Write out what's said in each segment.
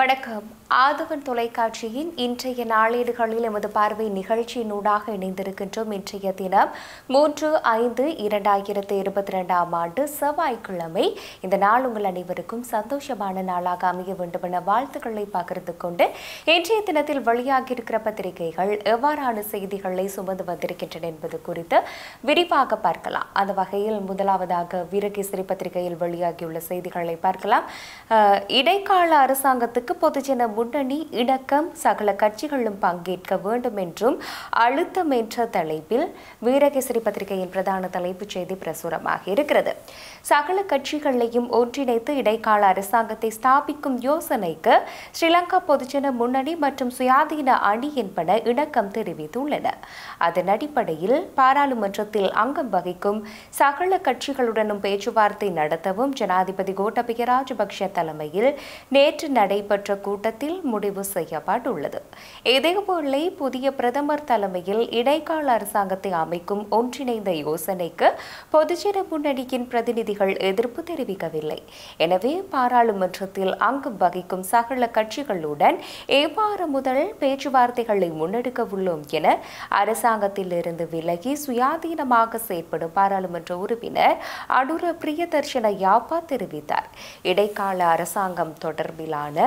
வணக்கம் ஆதவன் தொலைக்காட்சியின் இன்றைய நாளேடுகளில் எமது பார்வை நிகழ்ச்சியினூடாக இணைந்திருக்கின்றோம் இன்றைய தினம் மூன்று ஐந்து இரண்டாயிரத்து இருபத்தி ரெண்டாம் ஆண்டு செவ்வாய்க்கிழமை இந்த நாள் உங்கள் அனைவருக்கும் சந்தோஷமான நாளாக அமைய வேண்டும் என வாழ்த்துக்களை பகிர்ந்து கொண்டு இன்றைய தினத்தில் வெளியாகியிருக்கிற பத்திரிகைகள் எவ்வாறான செய்திகளை சுமந்து வந்திருக்கின்றன என்பது குறித்து விரிவாக பார்க்கலாம் அந்த வகையில் முதலாவதாக வீரகேசரி பத்திரிகையில் வெளியாகியுள்ள செய்திகளை பார்க்கலாம் அஹ், இடைக்கால அரசாங்கத்துக்கு பொதுஜன முன்னணி இணக்கம் சகல கட்சிகளும் பங்கேற்க வேண்டும் என்றும் அழுத்தம் என்ற தலைப்பில் வீரகேசரி பத்திரிகையின் பிரதான தலைப்புச் செய்தி பிரசுரமாக இருக்கிறது சகல கட்சிகளையும் ஒன்றிணைத்து இடைக்கால அரசாங்கத்தை ஸ்தாபிக்கும் யோசனைக்கு ஸ்ரீலங்கா பொதுஜன முன்னணி மற்றும் சுயாதீன அணி என்பன இணக்கம் தெரிவித்துள்ளன அதன் அடிப்படையில் பாராளுமன்றத்தில் அங்கம் வகிக்கும் சகல கட்சிகளுடனும் பேச்சுவார்த்தை நடத்தவும் ஜனாதிபதி கோட்டபய ராஜபக்ஷ தலைமையில் நேற்று நடைபெற்ற கூட்டத்தில் முடிவு செய்யப்பட்டுள்ளது இதேபோல புதிய பிரதமர் தலைமையில் இடைக்கால அரசாங்கத்தை அமைக்கும் ஒன்றிணைந்த யோசனைக்கு பொதுஜன முன்னணியின் பிரதிநிதிகள் எதிர்ப்பு தெரிவிக்கவில்லை எனவே பாராளுமன்றத்தில் அங்கம் வகிக்கும் சகல கட்சிகளுடன் எவ்வாறு முதல் பேச்சுவார்த்தைகளை முன்னெடுக்க உள்ளோம் என அரசாங்கத்திலிருந்து விலகி சுயாதீனமாக செயற்படும் பாராளுமன்ற உறுப்பினர் அனுர பிரியதர்ஷன யாப்பா தெரிவித்தார் இடைக்கால அரசாங்கம் தொடர்பிலான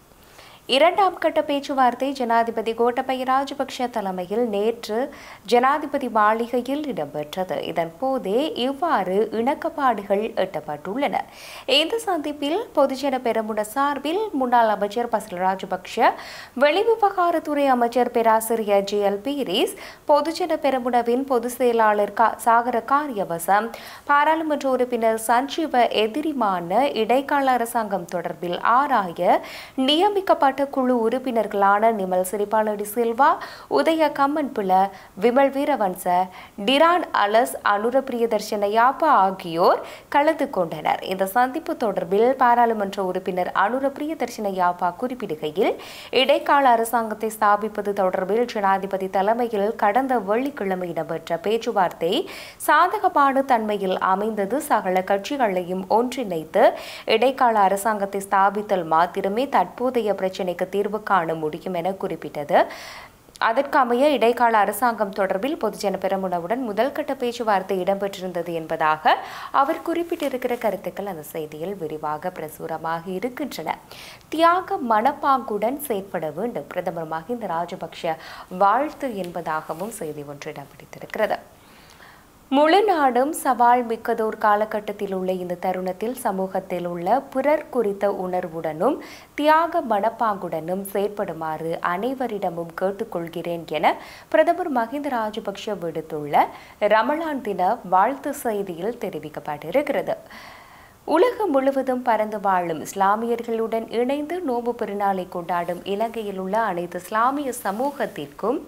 இரண்டாம் கட்ட பேச்சுவார்த்தை ஜனாதிபதி கோட்டபய ராஜபக்ஷ தலைமையில் நேற்று ஜனாதிபதி மாளிகையில் இடம்பெற்றது இதன் போதே இவ்வாறு இணக்கப்பாடுகள் எட்டப்பட்டுள்ளன இந்த சந்திப்பில் பொதுஜன பெரமுன சார்பில் முன்னாள் அமைச்சர் பசில் ராஜபக்ஷ வெளிவிவகாரத்துறை அமைச்சர் பேராசிரியர் ஜே எல் பீரிஸ் பொதுஜன பெரமுனவின் பொதுச் செயலாளர் கா- சாகர காரியவசம் பாராளுமன்ற உறுப்பினர் சஞ்சீவ எதிரிமான இடைக்கால அரசாங்கம் தொடர்பில் ஆராய நியமிக்கப்பட்ட குழு உறுப்பினர்களான நிமல் சிறிபாலடி சில்வா உதய கம்மன்பில விமல் வீரவன்ச டிரான் அலஸ் அனுர பிரியதர்ஷன யாப்பா ஆகியோர் கலந்து கொண்டனர் இந்த சந்திப்பு தொடர்பில் பாராளுமன்ற உறுப்பினர் அனுர பிரியதர்ஷன யாப்பா குறிப்பிடுகையில் இடைக்கால அரசாங்கத்தை ஸ்தாபிப்பது தொடர்பில் ஜனாதிபதி தலைமையில் கடந்த வெள்ளிக்கிழமை இடம்பெற்ற பேச்சுவார்த்தை சாதகமான தன்மையில் அமைந்தது சகல கட்சிகளையும் ஒன்றிணைத்து இடைக்கால அரசாங்கத்தை ஸ்தாபித்தல் மாத்திரமே தற்போதைய பிரச்சினைக்கு தீர்வு காண முடியும் என குறிப்பிட்டது அதற்கமைய இடைக்கால அரசாங்கம் தொடர்பில் பொதுஜன பெரமுனவுடன் முதல் கட்ட பேச்சுவார்த்தை இடம்பெற்றிருந்தது என்பதாக அவர் குறிப்பிட்டிருக்கிற கருத்துக்கள் அந்த செய்தியில் விரிவாக பிரசுரமாக இருக்கின்றன தியாக மனப்பாங்குடன் செயற்பட வேண்டும் பிரதமர் மஹிந்த ராஜபக்ஷ வாழ்த்து என்பதாகவும் செய்தி ஒன்று இடம் பிடித்திருக்கிறது முழு நாடும் சவால் மிக்கதோர் காலகட்டத்தில் உள்ள இந்த தருணத்தில் சமூகத்தில் உள்ள பிறர் குறித்த உணர்வுடனும் தியாக மனப்பாங்குடனும் செயற்படுமாறு அனைவரிடமும் கேட்டுக்கொள்கிறேன் என பிரதமர் மஹிந்த ராஜபக்ஷ விடுத்துள்ள ரமலான் தின வாழ்த்து செய்தியில் தெரிவிக்கப்பட்டிருக்கிறது உலகம் முழுவதும் பறந்து வாழும் இஸ்லாமியர்களுடன் இணைந்து நோன்பு பெருநாளை கொண்டாடும் இலங்கையில் உள்ள அனைத்து இஸ்லாமிய சமூகத்திற்கும்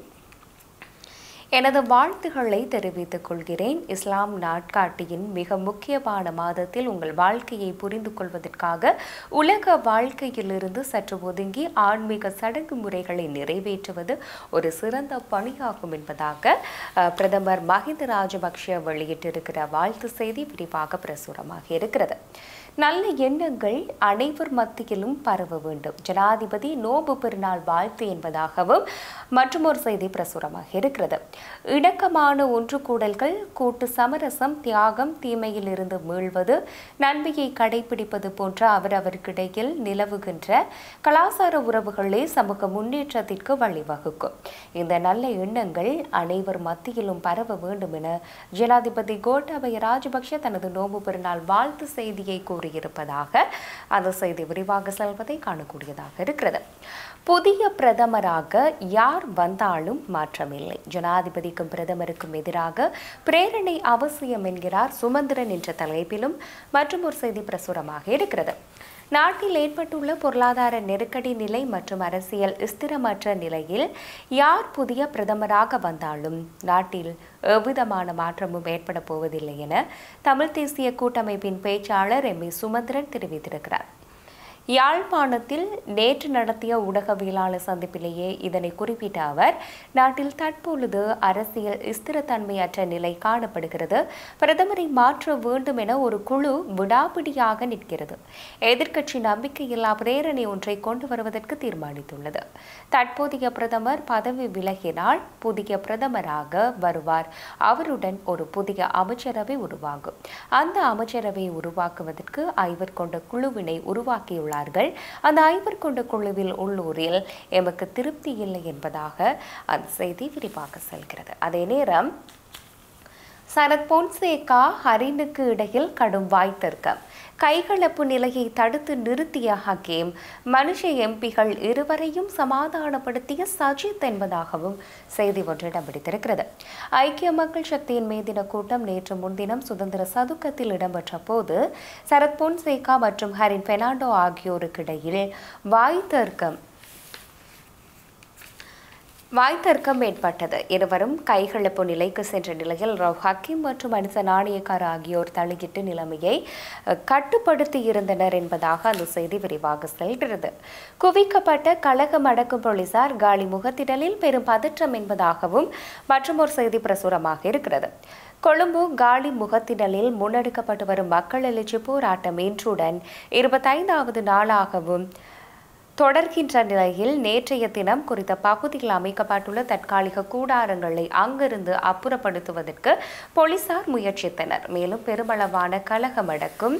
எனது வாழ்த்துக்களை தெரிவித்துக் கொள்கிறேன் இஸ்லாம் நாட்காட்டியின் மிக முக்கியமான மாதத்தில் உங்கள் வாழ்க்கையை புரிந்து கொள்வதற்காக உலக வாழ்க்கையிலிருந்து சற்று ஒதுங்கி ஆன்மீக சடங்கு முறைகளை நிறைவேற்றுவது ஒரு சிறந்த பணியாகும் என்பதாக அஹ், பிரதமர் மஹிந்த ராஜபக்ஷ வெளியிட்டிருக்கிற வாழ்த்து செய்தி விரிவாக பிரசுரமாக இருக்கிறது நல்ல எண்ணங்கள் அனைவர் மத்தியிலும் பரவ வேண்டும் ஜனாதிபதி நோபு பெருநாள் வாழ்த்து என்பதாகவும் மற்றொரு செய்தி பிரசுரமாக இருக்கிறது இணக்கமான ஒன்று கூடல்கள் கூட்டு சமரசம் தியாகம் தீமையில் இருந்து மீள்வது நன்மையை கடைபிடிப்பது போன்ற அவரவருக்கிடையில் நிலவுகின்ற கலாச்சார உறவுகளே சமூக முன்னேற்றத்திற்கு வழிவகுக்கும் இந்த நல்ல எண்ணங்கள் அனைவர் மத்தியிலும் பரவ வேண்டும் என ஜனாதிபதி கோட்டாபய ராஜபக்ஷ தனது நோம்பு பெருநாள் வாழ்த்து செய்தியை கூறியிருப்பதாக அந்த செய்தி விரிவாக செல்வதை காணக்கூடியதாக இருக்கிறது புதிய பிரதமராக யார் வந்தாலும் மாற்றமில்லை ஜனாதிபதிக்கும் பிரதமருக்கும் எதிராக பிரேரணை அவசியம் என்கிறார் சுமந்திரன் என்ற தலைப்பிலும் மற்றும் ஒரு செய்தி பிரசுரமாக இருக்கிறது நாட்டில் ஏற்பட்டுள்ள பொருளாதார நெருக்கடி நிலை மற்றும் அரசியல் ஸ்திரமற்ற நிலையில் யார் புதிய பிரதமராக வந்தாலும் நாட்டில் எவ்விதமான மாற்றமும் ஏற்பட போவதில்லை என தமிழ் தேசிய கூட்டமைப்பின் பேச்சாளர் எம் ஏ சுமந்திரன் தெரிவித்திருக்கிறார் யாழ்ப்பாணத்தில் நேற்று நடத்திய ஊடகவியலாளர் சந்திப்பிலேயே இதனை குறிப்பிட்ட அவர் நாட்டில் தற்பொழுது அரசியல் ஸ்திரத்தன்மையற்ற நிலை காணப்படுகிறது பிரதமரை மாற்ற வேண்டும் என ஒரு குழு விடாபிடியாக நிற்கிறது எதிர்க்கட்சி நம்பிக்கையில்லா பிரேரணை ஒன்றை கொண்டு வருவதற்கு தீர்மானித்துள்ளது தற்போதைய பிரதமர் பதவி விலகினால் புதிய பிரதமராக வருவார் அவருடன் ஒரு புதிய அமைச்சரவை உருவாகும் அந்த அமைச்சரவையை உருவாக்குவதற்கு ஐவர் கொண்ட குழுவினை உருவாக்கியுள்ளார்கள் அந்த ஐவர் கொண்ட குழுவில் உள்ளூரில் எமக்கு திருப்தி இல்லை என்பதாக அந்த செய்தி விரிவாக செல்கிறது அதே நேரம் சரத் பொன்சேகா ஹரினுக்கு இடையில் கடும் வாய்த்தர்க்கம் கைகலப்பு நிலையை தடுத்து நிறுத்திய ஹக்கீம் மனுஷ எம்பிகள் இருவரையும் சமாதானப்படுத்திய சஜித் என்பதாகவும் செய்தி ஒன்று இடம் பிடித்திருக்கிறது ஐக்கிய மக்கள் சக்தியின் மேதின கூட்டம் நேற்று முன்தினம் சுதந்திர சதுக்கத்தில் இடம்பெற்ற போது சரத் பொன்சேகா மற்றும் ஹரின் பெர்னாண்டோ ஆகியோருக்கிடையில் வாய்த்தர்க்கம் வாய்த்தர்க்கம் ஏற்பட்டது இருவரும் கைகலப்பு நிலைக்கு சென்ற நிலையில் ரவ் ஹக்கீம் மற்றும் அனிச நாணயக்கார ஆகியோர் தலையிட்டு நிலைமையை அஹ், கட்டுப்படுத்தி இருந்தனர் என்பதாக அந்த செய்தி விரிவாக செல்கிறது குவிக்கப்பட்ட கழகம் அடக்கும் போலீசார் காலி முகத்திடலில் பெரும் பதற்றம் என்பதாகவும் மற்றும் ஒரு செய்தி பிரசுரமாக இருக்கிறது கொழும்பு காலி முகத்திடலில் முன்னெடுக்கப்பட்டு வரும் மக்கள் எழுச்சி போராட்டம் இன்றுடன் இருபத்தைந்தாவது நாளாகவும் தொடர்கின்ற நிலையில் நேற்றைய தினம் குறித்த பகுதியில் அமைக்கப்பட்டுள்ள தற்காலிக கூடாரங்களை அங்கிருந்து அப்புறப்படுத்துவதற்கு போலீசார் முயற்சித்தனர் மேலும் பெருமளவான கலகமடக்கும்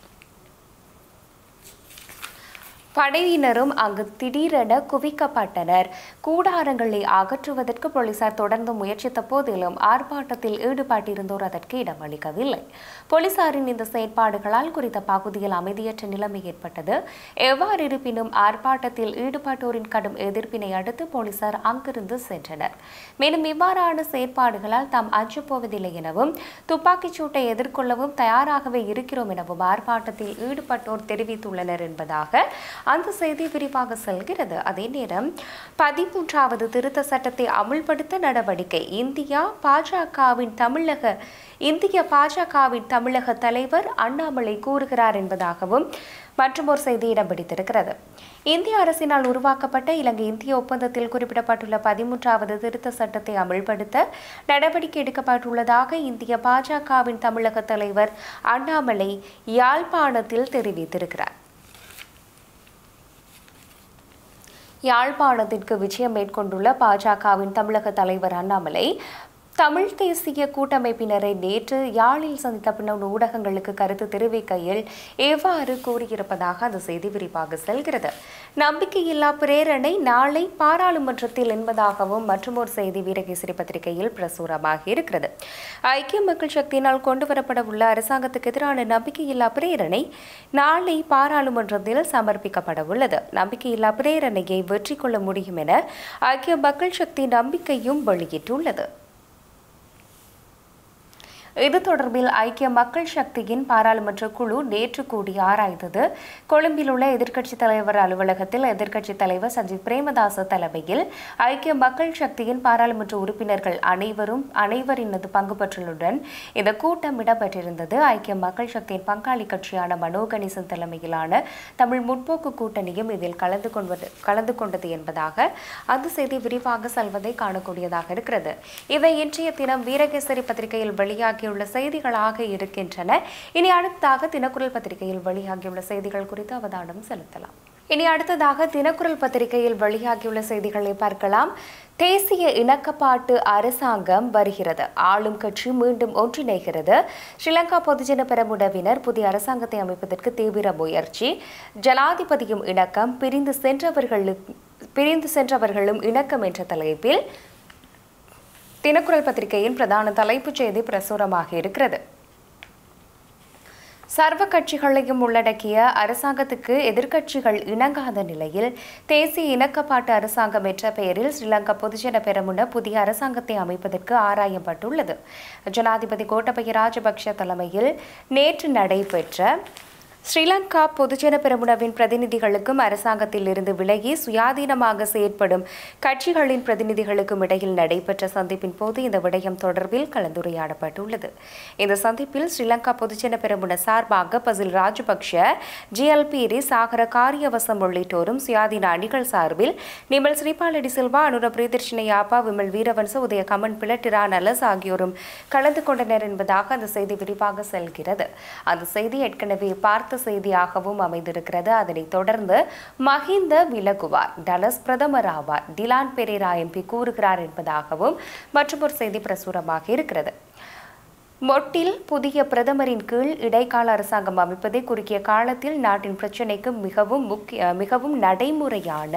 படையினரும் அங்கு திடீரென குவிக்கப்பட்டனர் கூடாரங்களை அகற்றுவதற்கு போலீசார் தொடர்ந்து முயற்சித்த போதிலும் ஆர்ப்பாட்டத்தில் ஈடுபட்டிருந்தோர் அதற்கு இடமளிக்கவில்லை போலீசாரின் இந்த செயற்பாடுகளால் குறித்த பகுதியில் அமைதியற்ற நிலைமை ஏற்பட்டது எவ்வாறு இருப்பினும் ஆர்ப்பாட்டத்தில் ஈடுபட்டோரின் கடும் எதிர்ப்பினை அடுத்து போலீசார் அங்கிருந்து சென்றனர் மேலும் இவ்வாறான செயற்பாடுகளால் தாம் அஞ்சு போவதில்லை எனவும் துப்பாக்கிச் சூட்டை எதிர்கொள்ளவும் தயாராகவே இருக்கிறோம் எனவும் ஆர்ப்பாட்டத்தில் ஈடுபட்டோர் தெரிவித்துள்ளனர் என்பதாக அந்த செய்தி விரிவாக செல்கிறது அதே நேரம் பதிமூன்றாவது திருத்த சட்டத்தை அமுல்படுத்த நடவடிக்கை இந்தியா பாஜகவின் தமிழக இந்திய பாஜகவின் தமிழக தலைவர் அண்ணாமலை கூறுகிறார் என்பதாகவும் மற்றும் ஒரு செய்தி இடம் பிடித்திருக்கிறது இந்திய அரசினால் உருவாக்கப்பட்ட இலங்கை இந்திய ஒப்பந்தத்தில் குறிப்பிடப்பட்டுள்ள பதிமூன்றாவது திருத்த சட்டத்தை அமல்படுத்த நடவடிக்கை எடுக்கப்பட்டுள்ளதாக இந்திய பாஜகவின் தமிழக தலைவர் அண்ணாமலை யாழ்ப்பாணத்தில் தெரிவித்திருக்கிறார் யாழ்ப்பாணத்திற்கு விஜயம் மேற்கொண்டுள்ள பாஜகவின் தமிழக தலைவர் அண்ணாமலை தமிழ் தேசிய கூட்டமைப்பினரை நேற்று யாழில் சந்தித்த பின்னர் ஊடகங்களுக்கு கருத்து தெரிவிக்கையில் எவ்வாறு கூறியிருப்பதாக அந்த செய்தி விரிவாக செல்கிறது நம்பிக்கையில்லா பிரேரணை நாளை பாராளுமன்றத்தில் என்பதாகவும் மற்றும் ஒரு செய்தி வீரகேசரி பத்திரிகையில் பிரசுரமாகி இருக்கிறது ஐக்கிய மக்கள் சக்தியினால் கொண்டுவரப்பட உள்ள அரசாங்கத்துக்கு எதிரான நம்பிக்கையில்லா பிரேரணை நாளை பாராளுமன்றத்தில் சமர்ப்பிக்கப்பட உள்ளது நம்பிக்கையில்லா பிரேரணையை வெற்றி கொள்ள முடியும் என ஐக்கிய மக்கள் சக்தி நம்பிக்கையும் வெளியிட்டுள்ளது இது தொடர்பில் ஐக்கிய மக்கள் சக்தியின் பாராளுமன்ற குழு நேற்று கூடி ஆராய்ந்தது கொழும்பில் உள்ள எதிர்க்கட்சித் தலைவர் அலுவலகத்தில் எதிர்க்கட்சித் தலைவர் சஜித் பிரேமதாச தலைமையில் ஐக்கிய மக்கள் சக்தியின் பாராளுமன்ற உறுப்பினர்கள் அனைவரும் அனைவரினது பங்கு பெற்றலுடன் இந்த கூட்டம் இடம்பெற்றிருந்தது ஐக்கிய மக்கள் சக்தியின் பங்காளி கட்சியான மனோ கணேசன் தலைமையிலான தமிழ் முற்போக்கு கூட்டணியும் இதில் கலந்து கொள்வது கலந்து கொண்டது என்பதாக அந்த செய்தி விரிவாக செல்வதை காணக்கூடியதாக இருக்கிறது இவை இன்றைய தினம் வீரகேசரி பத்திரிகையில் வெளியாகியுள்ள செய்திகளாக இருக்கின்றன இனி அடுத்ததாக தினக்குரல் பத்திரிகையில் வெளியாகியுள்ள செய்திகள் குறித்து அவதானம் செலுத்தலாம் இனி அடுத்ததாக தினக்குரல் பத்திரிகையில் வெளியாகியுள்ள செய்திகளை பார்க்கலாம் தேசிய இணக்கப்பாட்டு அரசாங்கம் வருகிறது ஆளும் கட்சி மீண்டும் ஒன்றிணைகிறது ஸ்ரீலங்கா பொதுஜன பெரமுடவினர் புதிய அரசாங்கத்தை அமைப்பதற்கு தீவிர முயற்சி ஜனாதிபதியும் இணக்கம் பிரிந்து சென்றவர்களுக்கு பிரிந்து சென்றவர்களும் இணக்கம் என்ற தலைப்பில் தினக்குரல் பத்திரிகையின் பிரதான தலைப்புச் செய்தி பிரசுரமாக இருக்கிறது சர்வ கட்சிகளையும் உள்ளடக்கிய அரசாங்கத்துக்கு எதிர்க்கட்சிகள் இணங்காத நிலையில் தேசிய இணக்கப்பாட்டு அரசாங்கம் என்ற பெயரில் ஸ்ரீலங்கா பொதுஜன பெரமுன புதிய அரசாங்கத்தை அமைப்பதற்கு ஆராயப்பட்டுள்ளது ஜனாதிபதி கோட்டபய ராஜபக்ஷ தலைமையில் நேற்று நடைபெற்ற ஸ்ரீலங்கா பொதுஜன பெரமுனவின் பிரதிநிதிகளுக்கும் அரசாங்கத்தில் இருந்து விலகி சுயாதீனமாக செயற்படும் கட்சிகளின் பிரதிநிதிகளுக்கும் இடையில் நடைபெற்ற சந்திப்பின் போது இந்த விடயம் தொடர்பில் கலந்துரையாடப்பட்டுள்ளது இந்த சந்திப்பில் ஸ்ரீலங்கா பொதுஜன பெரமுன சார்பாக பசில் ராஜபக்ஷ ஜிஎல்பிரி சாகர காரியவசம் உள்ளிட்டோரும் சுயாதீன அணிகள் சார்பில் நிமல் ஸ்ரீபாலடி சில்வா அனுர பிரியதர்ஷினி யாப்பா விமல் வீரவன்ச உதய கமன் பிளட்டிரா நலஸ் ஆகியோரும் கலந்து கொண்டனர் என்பதாக அந்த செய்தி விரிவாக செல்கிறது அந்த செய்தி ஏற்கனவே பார்த்த செய்தியாகவும் அமைந்திருக்கிறது அதனைத் தொடர்ந்து மஹிந்த விலகுவார் டலஸ் பிரதமர் ஆவார் டிலான் பெரேரா எம்பி கூறுகிறார் என்பதாகவும் மற்றொரு செய்தி பிரசுரமாக இருக்கிறது மொட்டில் புதிய பிரதமரின் கீழ் இடைக்கால அரசாங்கம் அமைப்பதை குறுகிய காலத்தில் நாட்டின் பிரச்சினைக்கு மிகவும் முக்கிய மிகவும் நடைமுறையான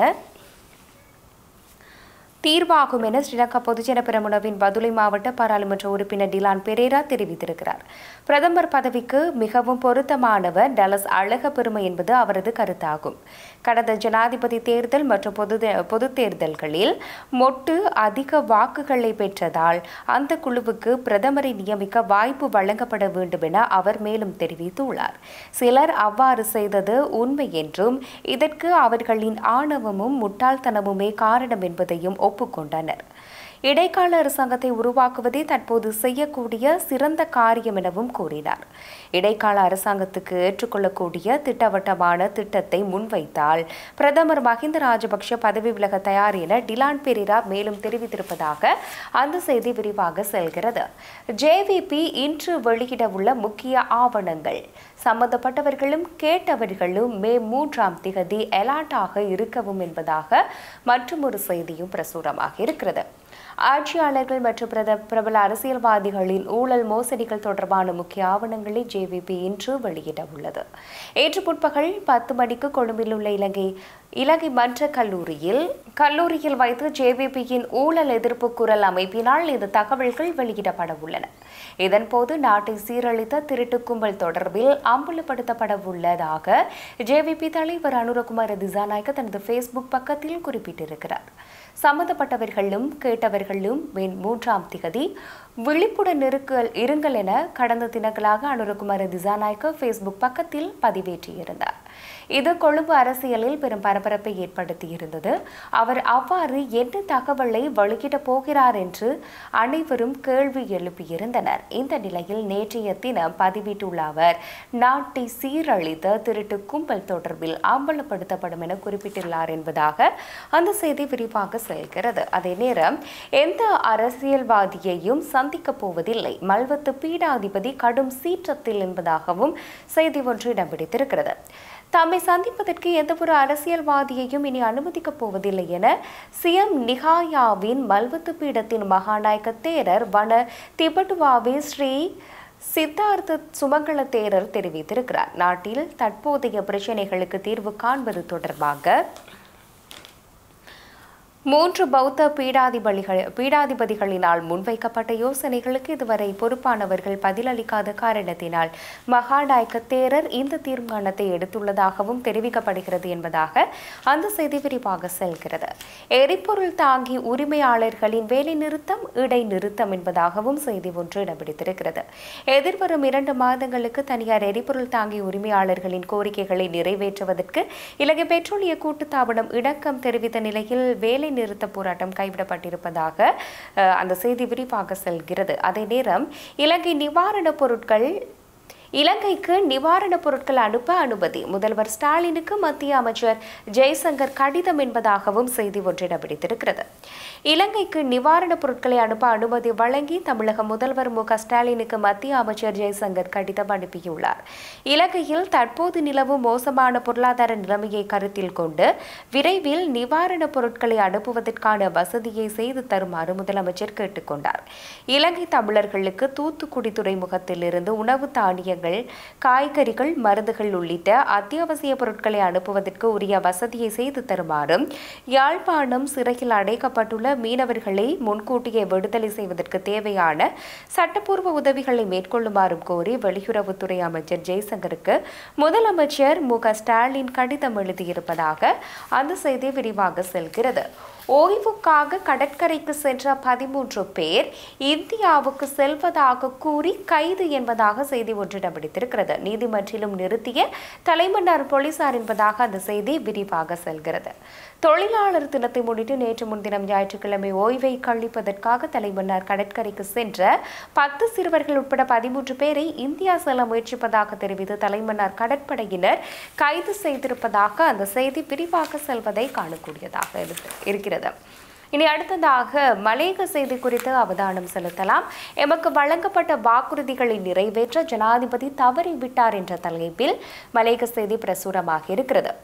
தீர்வாகும் என ஸ்ரீலங்கா பொதுஜன பெரமுனவின் பதுளை மாவட்ட பாராளுமன்ற உறுப்பினர் டிலான் பெரேரா தெரிவித்திருக்கிறார் பிரதமர் பதவிக்கு மிகவும் பொருத்தமானவர் டலஸ் அழக பெருமை என்பது அவரது கருத்தாகும் கடந்த ஜனாதிபதி தேர்தல் மற்றும் பொது பொது தேர்தல்களில் மொட்டு அதிக வாக்குகளை பெற்றதால் அந்த குழுவுக்கு பிரதமரை நியமிக்க வாய்ப்பு வழங்கப்பட வேண்டும் என அவர் மேலும் தெரிவித்துள்ளார் சிலர் அவ்வாறு செய்தது உண்மை என்றும் இதற்கு அவர்களின் ஆணவமும் முட்டாள்தனமுமே காரணம் என்பதையும் ஒப்புக்கொண்டனர் இடைக்கால அரசாங்கத்தை உருவாக்குவதே தற்போது செய்யக்கூடிய சிறந்த காரியம் எனவும் கூறினார் இடைக்கால அரசாங்கத்துக்கு ஏற்றுக்கொள்ளக்கூடிய திட்டவட்டமான திட்டத்தை முன்வைத்தால் பிரதமர் மஹிந்த ராஜபக்ஷ பதவி விலக தயார் என டிலான் பெரிரா மேலும் தெரிவித்திருப்பதாக அந்த செய்தி விரிவாக செல்கிறது ஜேவிபி இன்று வெளியிடவுள்ள முக்கிய ஆவணங்கள் சம்பந்தப்பட்டவர்களும் கேட்டவர்களும் மே மூன்றாம் திகதி எலாட்டாக இருக்கவும் என்பதாக மற்றொரு செய்தியும் பிரசுரமாக இருக்கிறது ஆட்சியாளர்கள் மற்றும் பிரத பிரபல அரசியல்வாதிகளின் ஊழல் மோசடிகள் தொடர்பான முக்கிய ஆவணங்களை ஜேவிபி இன்று வெளியிட உள்ளது இன்று முற்பகல் பத்து மணிக்கு கொழும்பில் உள்ள இலங்கை இலங்கை மன்ற கல்லூரியில் கல்லூரியில் வைத்து ஜேவிபியின் ஊழல் எதிர்ப்பு குரல் அமைப்பினால் இந்த தகவல்கள் வெளியிடப்பட உள்ளன இதன்போது நாட்டை சீரழித்த திருட்டு கும்பல் தொடர்பில் அம்பலப்படுத்தப்பட உள்ளதாக ஜேவிபி தலைவர் அனுரகுமார திசாநாயக்க தனது ஃபேஸ்புக் பக்கத்தில் குறிப்பிட்டிருக்கிறார் சம்பந்தப்பட்டவர்களும் கேட்டவர்களும் மே மூன்றாம் திகதி விழிப்புடன் இருக்க இருங்கள் என கடந்த தினங்களாக அனுரகுமார திசாநாயக்க ஃபேஸ்புக் பக்கத்தில் பதிவேற்றியிருந்தார் இது கொழும்பு அரசியலில் பெரும் பரபரப்பை ஏற்படுத்தியிருந்தது அவர் அவ்வாறு என்ன தகவலை வெளியிடப் போகிறார் என்று அனைவரும் கேள்வி எழுப்பியிருந்தனர் இந்த நிலையில் நேற்றைய தினம் பதிவிட்டுள்ள அவர் நாட்டை சீரழித்த திருட்டு கும்பல் தொடர்பில் அம்பலப்படுத்தப்படும் என குறிப்பிட்டுள்ளார் என்பதாக அந்த செய்தி விரிவாக செல்கிறது அதே நேரம் எந்த அரசியல்வாதியையும் சந்திக்கப் போவதில்லை மல்வத்து பீடாதிபதி கடும் சீற்றத்தில் என்பதாகவும் செய்தி ஒன்று இடம் பிடித்திருக்கிறது தம்மை சந்திப்பதற்கு எந்தவொரு அரசியல்வாதியையும் இனி அனுமதிக்கப் போவதில்லை என சிஎம் நிகாயாவின் மல்வத்து பீடத்தின் மகாநாயக்க தேரர் வன திபட்டுவாவி ஸ்ரீ சித்தார்த்த சுமங்கல தேரர் தெரிவித்திருக்கிறார் நாட்டில் தற்போதைய பிரச்சினைகளுக்கு தீர்வு காண்பது தொடர்பாக மூன்று பௌத்த பீடாதிபதிகள் பீடாதிபதிகளினால் முன்வைக்கப்பட்ட யோசனைகளுக்கு இதுவரை பொறுப்பானவர்கள் பதிலளிக்காத காரணத்தினால் மகாநாயக்க தேரர் இந்த தீர்மானத்தை எடுத்துள்ளதாகவும் தெரிவிக்கப்படுகிறது என்பதாக அந்த செய்தி விரிவாக செல்கிறது எரிபொருள் தாங்கி உரிமையாளர்களின் வேலை நிறுத்தம் இடைநிறுத்தம் என்பதாகவும் செய்தி ஒன்று இடம்பிடித்திருக்கிறது எதிர்வரும் இரண்டு மாதங்களுக்கு தனியார் எரிபொருள் தாங்கி உரிமையாளர்களின் கோரிக்கைகளை நிறைவேற்றுவதற்கு இலங்கை பெட்ரோலிய கூட்டுத்தாபனம் இணக்கம் தெரிவித்த நிலையில் வேலை நிறுத்த போராட்டம் கைவிடப்பட்டிருப்பதாக அஹ், அந்த செய்தி விரிவாக செல்கிறது அதே நேரம் இலங்கை நிவாரணப் பொருட்கள் இலங்கைக்கு நிவாரணப் பொருட்கள் அனுப்ப அனுமதி முதல்வர் ஸ்டாலினுக்கு மத்திய அமைச்சர் ஜெய்சங்கர் கடிதம் என்பதாகவும் செய்தி ஒன்றிடம் பிடித்திருக்கிறது இலங்கைக்கு நிவாரணப் பொருட்களை அனுப்ப அனுமதி வழங்கி தமிழக முதல்வர் மு க ஸ்டாலினுக்கு மத்திய அமைச்சர் ஜெய்சங்கர் கடிதம் அனுப்பியுள்ளார் இலங்கையில் தற்போது நிலவும் மோசமான பொருளாதார நிலைமையை கருத்தில் கொண்டு விரைவில் நிவாரணப் பொருட்களை அனுப்புவதற்கான வசதியை செய்து தருமாறு முதலமைச்சர் கேட்டுக்கொண்டார் இலங்கை தமிழர்களுக்கு தூத்துக்குடி துறைமுகத்திலிருந்து உணவு தானியங்கள் காய்கறிகள் மருந்துகள் உள்ளிட்ட அத்தியாவசிய பொருட்களை அனுப்புவதற்கு உரிய வசதியை செய்து தருமாறும் யாழ்ப்பாணம் சிறையில் அடைக்கப்பட்டுள்ள மீனவர்களை முன்கூட்டியே விடுதலை செய்வதற்கு தேவையான சட்டப்பூர்வ உதவிகளை மேற்கொள்ளுமாறும் கோரி வெளியுறவுத்துறை அமைச்சர் ஜெய்சங்கருக்கு முதலமைச்சர் மு க ஸ்டாலின் கடிதம் எழுதியிருப்பதாக அந்த செய்தி விரிவாக செல்கிறது ஓய்வுக்காக கடற்கரைக்கு சென்ற பதிமூன்று பேர் இந்தியாவுக்கு செல்வதாக கூறி கைது என்பதாக செய்தி ஒன்றிடம் இடம் பிடித்திருக்கிறது நீதிமன்றிலும் நிறுத்திய தலைமன்னார் போலீசார் என்பதாக அந்த செய்தி விரிவாக செல்கிறது தொழிலாளர் தினத்தை முன்னிட்டு நேற்று முன்தினம் ஞாயிற்றுக்கிழமை ஓய்வை கழிப்பதற்காக தலைமன்னார் கடற்கரைக்கு சென்ற பத்து சிறுவர்கள் உட்பட பதிமூன்று பேரை இந்தியா செல்ல முயற்சிப்பதாக தெரிவித்து தலைமன்னார் கடற்படையினர் கைது செய்திருப்பதாக அந்த செய்தி விரிவாக செல்வதை காணக்கூடியதாக இருக்கு- இருக்கிறது இனி அடுத்ததாக மலேக செய்தி குறித்து அவதானம் செலுத்தலாம் எமக்கு வழங்கப்பட்ட வாக்குறுதிகளை நிறைவேற்ற ஜனாதிபதி தவறிவிட்டார் என்ற தலைப்பில் மலேக செய்தி பிரசுரமாக இருக்கிறது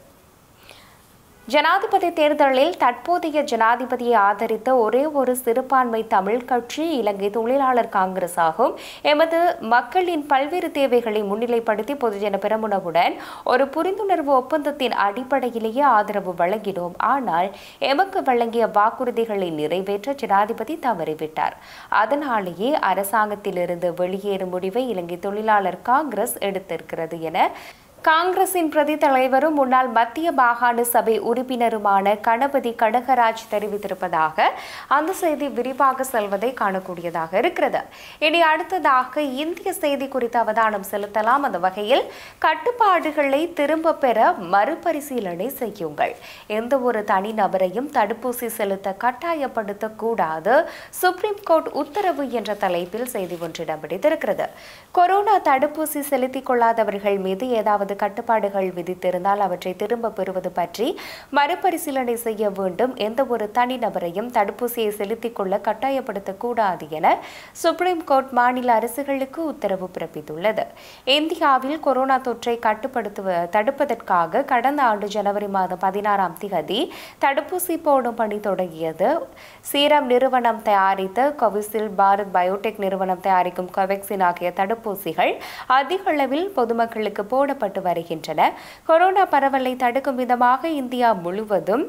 ஜனாதிபதி தேர்தலில் தற்போதைய ஜனாதிபதியை ஆதரித்த ஒரே ஒரு சிறுபான்மை தமிழ் கட்சி இலங்கை தொழிலாளர் காங்கிரஸ் ஆகும் எமது மக்களின் பல்வேறு தேவைகளை முன்னிலைப்படுத்தி பொதுஜன பெரமுனவுடன் ஒரு புரிந்துணர்வு ஒப்பந்தத்தின் அடிப்படையிலேயே ஆதரவு வழங்கினோம் ஆனால் எமக்கு வழங்கிய வாக்குறுதிகளை நிறைவேற்ற ஜனாதிபதி தவறிவிட்டார் அதனாலேயே அரசாங்கத்திலிருந்து வெளியேறும் முடிவை இலங்கை தொழிலாளர் காங்கிரஸ் எடுத்திருக்கிறது என காங்கிரசின் பிரதி தலைவரும் முன்னாள் மத்திய மாகாண சபை உறுப்பினருமான கணபதி கடகராஜ் தெரிவித்திருப்பதாக அந்த செய்தி விரிவாக செல்வதை காணக்கூடியதாக இருக்கிறது இனி அடுத்ததாக இந்திய செய்தி குறித்து அவதானம் செலுத்தலாம் அந்த வகையில் கட்டுப்பாடுகளை திரும்ப பெற மறுபரிசீலனை செய்யுங்கள் எந்த ஒரு தனிநபரையும் தடுப்பூசி செலுத்த கட்டாயப்படுத்தக்கூடாது சுப்ரீம் கோர்ட் உத்தரவு என்ற தலைப்பில் செய்தி ஒன்று இடம் பிடித்திருக்கிறது கொரோனா தடுப்பூசி செலுத்திக் கொள்ளாதவர்கள் மீது ஏதாவது கட்டுப்பாடுகள் விதித்திருந்தால் அவற்றை திரும்ப பெறுவது பற்றி மறுபரிசீலனை செய்ய வேண்டும் எந்த ஒரு தனிநபரையும் தடுப்பூசியை செலுத்திக் கொள்ள கட்டாயப்படுத்தக்கூடாது என சுப்ரீம் கோர்ட் மாநில அரசுகளுக்கு உத்தரவு பிறப்பித்துள்ளது இந்தியாவில் கொரோனா தொற்றை கட்டுப்படுத்துவ தடுப்பதற்காக கடந்த ஆண்டு ஜனவரி மாதம் பதினாறாம் திகதி தடுப்பூசி போடும் பணி தொடங்கியது சீரம் நிறுவனம் தயாரித்த கோவிசில் பாரத் பயோடெக் நிறுவனம் தயாரிக்கும் கோவேக்சின் ஆகிய தடுப்பூசிகள் அதிக அளவில் பொதுமக்களுக்கு போடப்பட்டு வருகின்றன கொரோனா பரவலை தடுக்கும் விதமாக இந்தியா முழுவதும்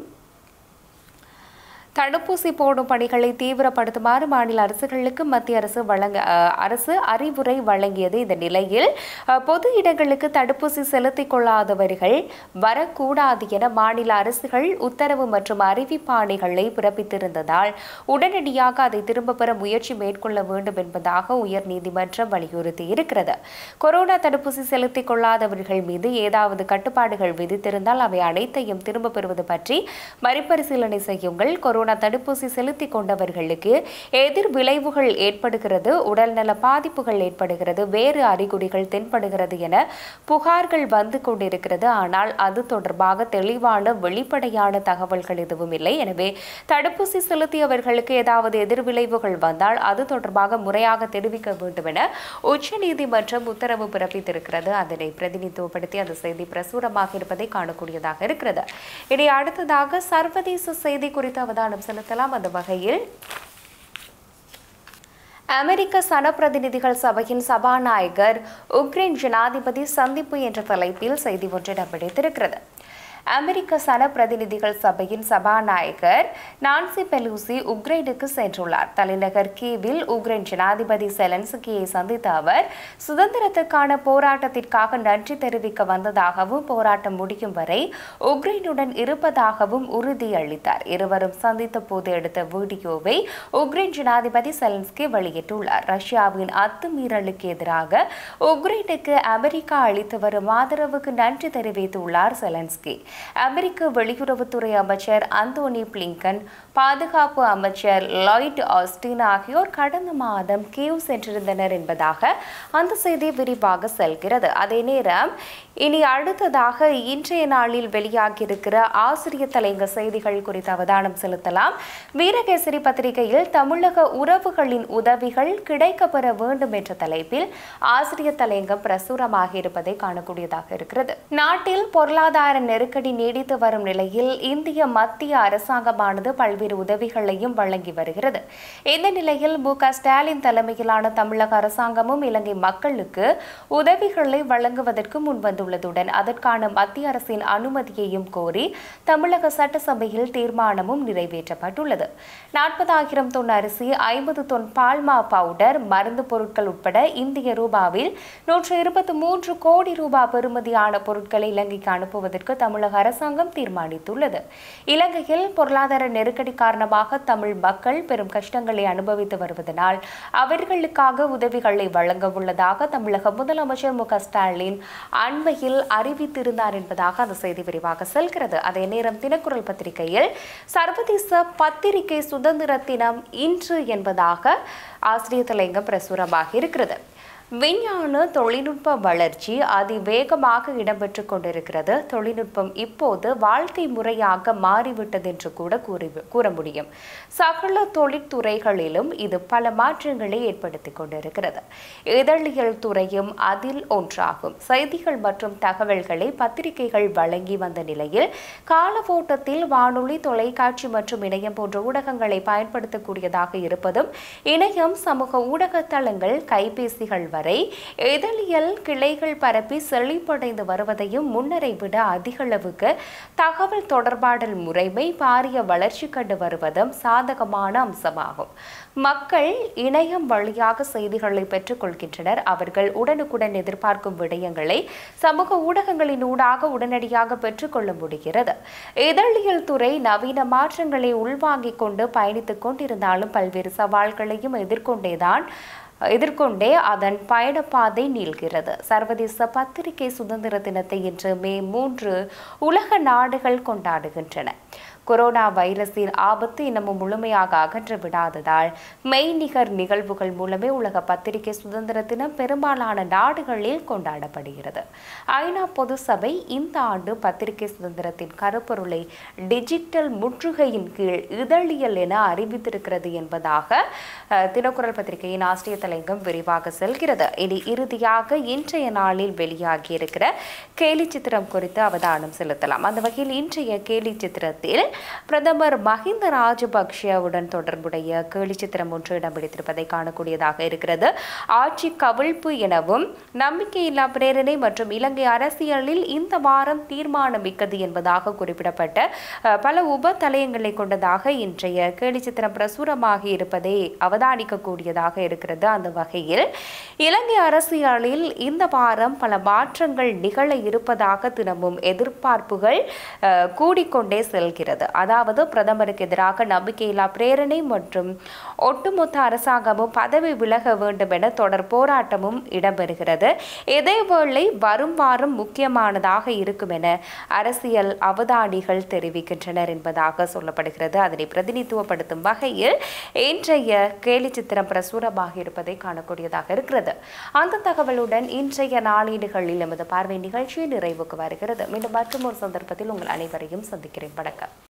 தடுப்பூசி போடும் பணிகளை தீவிரப்படுத்துமாறு மாநில அரசுகளுக்கு மத்திய அரசு வழங்க அஹ், அரசு அறிவுரை வழங்கியது இந்த நிலையில் அஹ், பொது இடங்களுக்கு தடுப்பூசி செலுத்திக் கொள்ளாதவர்கள் வரக்கூடாது என மாநில அரசுகள் உத்தரவு மற்றும் அறிவிப்பாணைகளை பிறப்பித்திருந்ததால் உடனடியாக அதை திரும்ப பெற முயற்சி மேற்கொள்ள வேண்டும் என்பதாக உயர்நீதிமன்றம் வலியுறுத்தி இருக்கிறது கொரோனா தடுப்பூசி செலுத்திக் கொள்ளாதவர்கள் மீது ஏதாவது கட்டுப்பாடுகள் விதித்திருந்தால் அவை அனைத்தையும் திரும்ப பெறுவது பற்றி மறுபரிசீலனை செய்யுங்கள் கொரோனா தடுப்பூசி செலுத்திக் கொண்டவர்களுக்கு எதிர் விளைவுகள் ஏற்படுகிறது உடல்நல பாதிப்புகள் ஏற்படுகிறது வேறு அறிகுறிகள் தென்படுகிறது என புகார்கள் வந்து கொண்டிருக்கிறது ஆனால் அது தொடர்பாக தெளிவான வெளிப்படையான தகவல்கள் எதுவும் இல்லை எனவே தடுப்பூசி செலுத்தியவர்களுக்கு ஏதாவது எதிர்விளைவுகள் வந்தால் அது தொடர்பாக முறையாக தெரிவிக்க வேண்டும் என உச்சநீதிமன்றம் உத்தரவு பிறப்பித்திருக்கிறது அதனை பிரதிநிதித்துவப்படுத்தி அந்த செய்தி பிரசுரமாக இருப்பதை காணக்கூடியதாக இருக்கிறது இனி அடுத்ததாக சர்வதேச செய்தி குறித்து அவதானம் செலுத்தலாம் அந்த வகையில் அமெரிக்க சனப்பிரதிநிதிகள் சபையின் சபாநாயகர் உக்ரைன் ஜனாதிபதி சந்திப்பு என்ற தலைப்பில் செய்தி ஒன்று இடம் பிடித்திருக்கிறது அமெரிக்க சன பிரதிநிதிகள் சபையின் சபாநாயகர் நான்சி பெலூசி உக்ரைனுக்கு சென்றுள்ளார் தலைநகர் கீவில் உக்ரைன் ஜனாதிபதி செலன்ஸ்கியை சந்தித்த அவர் சுதந்திரத்துக்கான போராட்டத்திற்காக நன்றி தெரிவிக்க வந்ததாகவும் போராட்டம் முடியும் வரை உக்ரைனுடன் இருப்பதாகவும் உறுதியளித்தார் இருவரும் சந்தித்த போது எடுத்த வீடியோவை உக்ரைன் ஜனாதிபதி செலன்ஸ்கி வெளியிட்டுள்ளார் ரஷ்யாவின் அத்துமீறலுக்கு எதிராக உக்ரைனுக்கு அமெரிக்கா அளித்து வரும் ஆதரவுக்கு நன்றி தெரிவித்துள்ளார் செலன்ஸ்கி அமெரிக்க வெளியுறவுத்துறை அமைச்சர் அந்தோனி பிளிங்கன் பாதுகாப்பு அமைச்சர் லாய்ட் ஆஸ்டின் ஆகியோர் கடந்த மாதம் கீவ் சென்றிருந்தனர் என்பதாக அந்த செய்தி விரிவாக செல்கிறது அதே நேரம் இனி அடுத்ததாக இன்றைய நாளில் வெளியாகியிருக்கிற ஆசிரியர் தலைங்க செய்திகள் குறித்து அவதானம் செலுத்தலாம் வீரகேசரி பத்திரிகையில் தமிழக உறவுகளின் உதவிகள் கிடைக்கப்பெற வேண்டும் என்ற தலைப்பில் ஆசிரியர் தலையங்கம் பிரசுரமாக இருப்பதை காணக்கூடியதாக இருக்கிறது நாட்டில் பொருளாதார நெருக்கடி நீடித்து வரும் நிலையில் இந்திய மத்திய அரசாங்கமானது பல்வேறு உதவிகளையும் வழங்கி வருகிறது இந்த நிலையில் மு க ஸ்டாலின் தலைமையிலான தமிழக அரசாங்கமும் இலங்கை மக்களுக்கு உதவிகளை வழங்குவதற்கு முன்வந்துள்ளதுடன் அதற்கான மத்திய அரசின் அனுமதியையும் கோரி தமிழக சட்டசபையில் தீர்மானமும் நிறைவேற்றப்பட்டுள்ளது நாற்பதாயிரம் தொன் அரிசி ஐம்பது தொன் பால்மா பவுடர் மருந்து பொருட்கள் உட்பட இந்திய ரூபாவில் நூற்று இருபத்தி மூன்று கோடி ரூபாய் பெறுமதியான பொருட்களை இலங்கைக்கு அனுப்புவதற்கு தமிழக தமிழக அரசாங்கம் தீர்மானித்துள்ளது இலங்கையில் பொருளாதார நெருக்கடி காரணமாக தமிழ் மக்கள் பெரும் கஷ்டங்களை அனுபவித்து வருவதனால் அவர்களுக்காக உதவிகளை வழங்க உள்ளதாக தமிழக முதலமைச்சர் மு க ஸ்டாலின் அண்மையில் அறிவித்திருந்தார் என்பதாக அந்த செய்தி விரிவாக செல்கிறது அதே நேரம் தினக்குரல் பத்திரிகையில் சர்வதேச பத்திரிகை சுதந்திர தினம் இன்று என்பதாக ஆசிரியர் தலைங்கம் பிரசுரமாக இருக்கிறது விஞ்ஞான தொழில்நுட்ப வளர்ச்சி அதிவேகமாக இடம்பெற்று கொண்டிருக்கிறது தொழில்நுட்பம் இப்போது வாழ்க்கை முறையாக மாறிவிட்டது என்று கூட கூறி கூற முடியும் சகல தொழிற்துறைகளிலும் இது பல மாற்றங்களை ஏற்படுத்தி கொண்டிருக்கிறது இதழியல் துறையும் அதில் ஒன்றாகும் செய்திகள் மற்றும் தகவல்களை பத்திரிகைகள் வழங்கி வந்த நிலையில் காலவோட்டத்தில் வானொலி தொலைக்காட்சி மற்றும் இணையம் போன்ற ஊடகங்களை பயன்படுத்தக்கூடியதாக இருப்பதும் இணையம் சமூக ஊடக தளங்கள் கைபேசிகள் வரை இதழியல் கிளைகள் பரப்பி செழிப்படைந்து வருவதையும் முன்னரை விட அதிகளவுக்கு தகவல் தொடர்பாடல் முறைமை பாரிய வளர்ச்சி கண்டு வருவதும் சாதகமான அம்சமாகும் மக்கள் இணையம் வழியாக செய்திகளை பெற்றுக் கொள்கின்றனர் அவர்கள் உடனுக்குடன் எதிர்பார்க்கும் விடயங்களை சமூக ஊடகங்களின் ஊடாக உடனடியாக பெற்றுக்கொள்ள முடிகிறது இதழியல் துறை நவீன மாற்றங்களை உள்வாங்கிக் கொண்டு பயணித்துக் கொண்டிருந்தாலும் பல்வேறு சவால்களையும் எதிர்கொண்டேதான் எதிர்கொண்டே அதன் பயணப்பாதை நீள்கிறது சர்வதேச பத்திரிகை சுதந்திர தினத்தை இன்று மே மூன்று உலக நாடுகள் கொண்டாடுகின்றன கொரோனா வைரஸின் ஆபத்து இன்னமும் முழுமையாக அகன்று விடாததால் மெய்நிகர் நிகழ்வுகள் மூலமே உலக பத்திரிகை சுதந்திர தினம் பெரும்பாலான நாடுகளில் கொண்டாடப்படுகிறது ஐநா பொது சபை இந்த ஆண்டு பத்திரிகை சுதந்திரத்தின் கருப்பொருளை டிஜிட்டல் முற்றுகையின் கீழ் இதழியல் என அறிவித்திருக்கிறது என்பதாக அஹ், தினக்குரல் பத்திரிகையின் ஆசிரியர் தலைங்கம் விரிவாக செல்கிறது இனி இறுதியாக இன்றைய நாளில் வெளியாகியிருக்கிற கேலி சித்திரம் குறித்து அவதானம் செலுத்தலாம் அந்த வகையில் இன்றைய கேலி சித்திரத்தில் பிரதமர் மஹிந்த ராஜபக்ஷவுடன் தொடர்புடைய கேலி சித்திரம் ஒன்று இடம் பிடித்திருப்பதை காணக்கூடியதாக இருக்கிறது ஆட்சி கவிழ்ப்பு எனவும் நம்பிக்கையில்லா பிரேரணை மற்றும் இலங்கை அரசியலில் இந்த வாரம் தீர்மானமிக்கது என்பதாக குறிப்பிடப்பட்ட அஹ், பல உப தலையங்களை கொண்டதாக இன்றைய கேலி சித்திரம் பிரசுரமாகி இருப்பதை அவதானிக்கக்கூடியதாக இருக்கிறது அந்த வகையில் இலங்கை அரசியலில் இந்த வாரம் பல மாற்றங்கள் நிகழ இருப்பதாக தினமும் எதிர்பார்ப்புகள் அஹ், கூடிக்கொண்டே செல்கிறது அதாவது பிரதமருக்கு எதிராக நம்பிக்கையில்லா பிரேரணை மற்றும் ஒட்டுமொத்த அரசாங்கமும் பதவி விலக வேண்டும் என தொடர் போராட்டமும் இடம்பெறுகிறது இதேவேளை வரும் வாரம் முக்கியமானதாக இருக்கும் என அரசியல் அவதானிகள் தெரிவிக்கின்றனர் என்பதாக சொல்லப்படுகிறது அதனை பிரதிநிதித்துவப்படுத்தும் வகையில் இன்றைய கேலி சித்திரம் பிரசுரமாக இருப்பதை காணக்கூடியதாக இருக்கிறது அந்த தகவலுடன் இன்றைய நாளேடுகளில் எமது பார்வை நிகழ்ச்சி நிறைவுக்கு வருகிறது மீண்டும் மற்றும் ஒரு சந்தர்ப்பத்தில் உங்கள் அனைவரையும் சந்திக்கிறேன் வணக்கம்